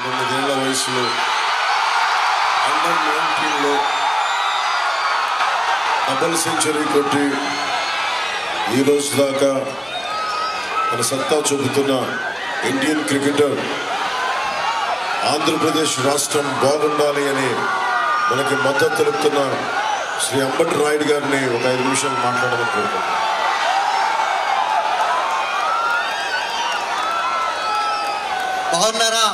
పంతొమ్మిదేళ్ల వయసులో అండర్ నైన్టీన్లో double century కొట్టి ఈ రోజు దాకా మన సత్తా చూపుతున్న ఇండియన్ క్రికెటర్ ఆంధ్రప్రదేశ్ రాష్ట్రం బాగుండాలి అని మనకి మద్దతు తెలుపుతున్న శ్రీ అంబటి రాయుడు గారిని ఒక ఐదు నిమిషాలు మాట్లాడమని కోరుకుంటున్నాను బాగున్నారా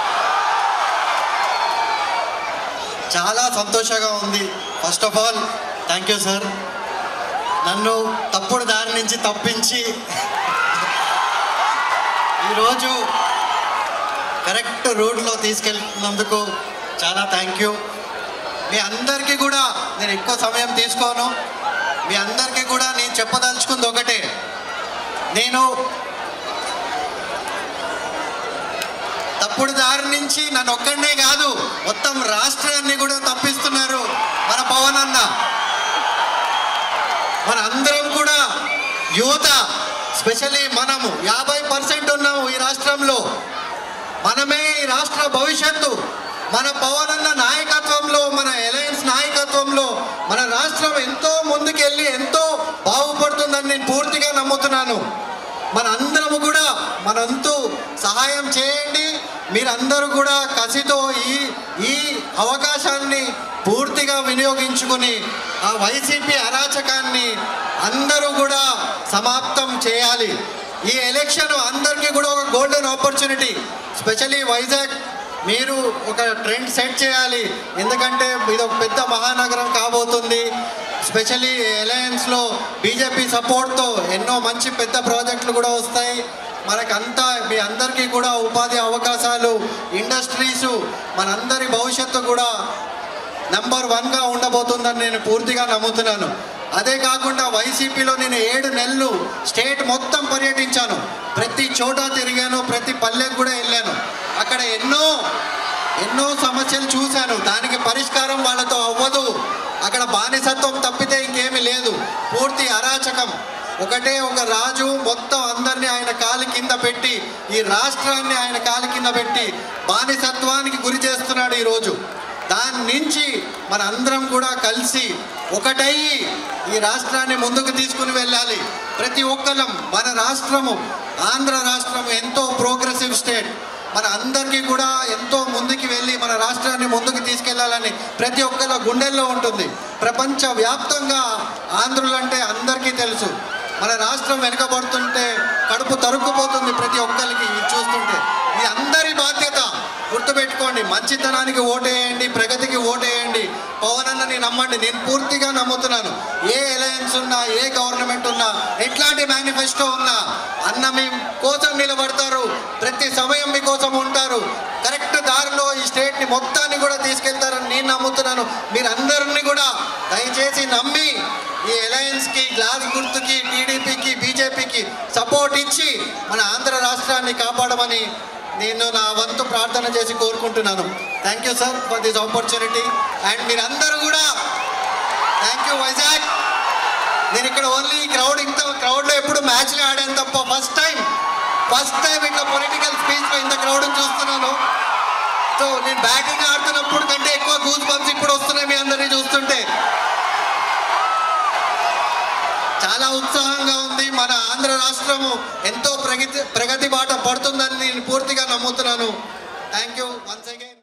చాలా సంతోషంగా ఉంది first of all thank you sir నన్ను తప్పుడు దారి నుంచి తప్పించి ఈరోజు కరెక్ట్ రూట్లో తీసుకెళ్తున్నందుకు చాలా థ్యాంక్ యూ మీ అందరికీ కూడా నేను ఎక్కువ సమయం తీసుకోను మీ అందరికీ కూడా నేను చెప్పదలుచుకుంది ఒకటే నేను తప్పుడు దారి నుంచి నన్ను ఒక్కడనే కాదు మొత్తం రాష్ట్రాన్ని కూడా తప్పిస్తున్నారు మన పవన్ అన్న మన అందరం కూడా యువత స్పెషల్లీ మనము యాభై పర్సెంట్ ఉన్నాము ఈ రాష్ట్రంలో మనమే ఈ రాష్ట్ర భవిష్యత్తు మన పవన్ అన్న నాయకత్వంలో మన అలయన్స్ నాయకత్వంలో మన రాష్ట్రం ఎంతో ముందుకెళ్ళి ఎంతో బాగుపడుతుందని నేను పూర్తిగా నమ్ముతున్నాను మన అందరము కూడా మనంతు సహాయం చేయండి మీరందరూ కూడా కసితో ఈ ఈ అవకాశాన్ని పూర్తిగా వినియోగించుకుని ఆ వైసీపీ అరాచకాన్ని అందరూ కూడా సమాప్తం చేయాలి ఈ ఎలక్షన్ అందరికీ కూడా ఒక గోల్డెన్ ఆపర్చునిటీ స్పెషల్లీ వైజాగ్ మీరు ఒక ట్రెండ్ సెట్ చేయాలి ఎందుకంటే ఇది ఒక పెద్ద మహానగరం కాబోతుంది స్పెషల్లీ అలయన్స్లో బీజేపీ సపోర్ట్తో ఎన్నో మంచి పెద్ద ప్రాజెక్టులు కూడా వస్తాయి మనకంతా మీ అందరికీ కూడా ఉపాధి అవకాశాలు ఇండస్ట్రీసు మనందరి భవిష్యత్తు కూడా నంబర్ వన్గా ఉండబోతుందని నేను పూర్తిగా నమ్ముతున్నాను అదే కాకుండా వైసీపీలో నేను ఏడు నెలలు స్టేట్ మొత్తం పర్యటించాను ప్రతి చోట తిరిగాను ప్రతి పల్లెకు కూడా వెళ్ళాను అక్కడ ఎన్నో ఎన్నో సమస్యలు చూశాను దానికి పరిష్కారం వాళ్ళతో అవ్వదు అక్కడ బానిసత్వం తప్పితే ఇంకేమీ లేదు పూర్తి అరాచకం ఒకటే ఒక రాజు మొత్తం అందరినీ ఆయన కాలి కింద పెట్టి ఈ రాష్ట్రాన్ని ఆయన కాలి కింద పెట్టి బానిసత్వానికి గురి చేస్తున్నాడు ఈరోజు దాని నుంచి మన అందరం కూడా కలిసి ఒకటయ్యి ఈ రాష్ట్రాన్ని ముందుకు తీసుకుని వెళ్ళాలి ప్రతి ఒక్కరం మన రాష్ట్రము ఆంధ్ర రాష్ట్రం ఎంతో ప్రోగ్రెసివ్ స్టేట్ మన అందరికీ కూడా ఎంతో ముందుకు వెళ్ళి మన రాష్ట్రాన్ని ముందుకు తీసుకెళ్లాలని ప్రతి ఒక్కరి గుండెల్లో ఉంటుంది ప్రపంచ వ్యాప్తంగా ఆంధ్రులంటే అందరికీ తెలుసు మన రాష్ట్రం వెనుకబడుతుంటే కడుపు తరుక్కుపోతుంది ప్రతి ఒక్కరికి ఇది చూస్తుంటే ఇది అందరి బాధ్యత గుర్తుపెట్టుకోండి మంచితనానికి ఓటేయండి ప్రగతికి ఓటేయండి పవన్ అన్నని నమ్మండి నేను పూర్తిగా నమ్ముతున్నాను ఏ అలయన్స్ ఉన్నా ఏ గవర్నమెంట్ ఉన్నా ఎట్లాంటి మేనిఫెస్టో ఉన్నా అన్న మీ కోసం నిలబడతారు ప్రతి సమయం మీ కోసం ఉంటారు కరెక్ట్ దారిలో ఈ స్టేట్ని మొత్తాన్ని కూడా తీసుకెళ్తారని నేను నమ్ముతున్నాను మీరందరినీ కూడా దయచేసి నమ్మి ఈ అలయన్స్కి గ్లాస్ గుర్తుకి టీడీపీకి బీజేపీకి సపోర్ట్ ఇచ్చి మన ఆంధ్ర రాష్ట్రాన్ని కాపాడమని నేను నా వంతు ప్రార్థన చేసి కోరుకుంటున్నాను thank you sir for this opportunity and మీరందరూ కూడా థ్యాంక్ యూ వైజాగ్ నేను ఇక్కడ ఓన్లీ క్రౌడ్ ఇంత క్రౌడ్లో ఎప్పుడు మ్యాచ్లు ఆడాను తప్ప ఫస్ట్ టైం ఫస్ట్ టైం ఇట్లా పొలిటికల్ స్పీచ్లో ఇంత క్రౌడ్ చూస్తున్నాను సో నేను బ్యాటింగ్ ఆడుతున్నప్పుడు కంటే ఎక్కువ గూస్ బంప్స్ ఇప్పుడు వస్తున్నాయి మీ అందరినీ చూస్తుంటే చాలా ఉత్సాహంగా ఉంది మన ఆంధ్ర రాష్ట్రము ఎంతో ప్రగతి ప్రగతి బాట పడుతుందని నేను పూర్తిగా నమ్ముతున్నాను థ్యాంక్ యూ వన్స్ అగైన్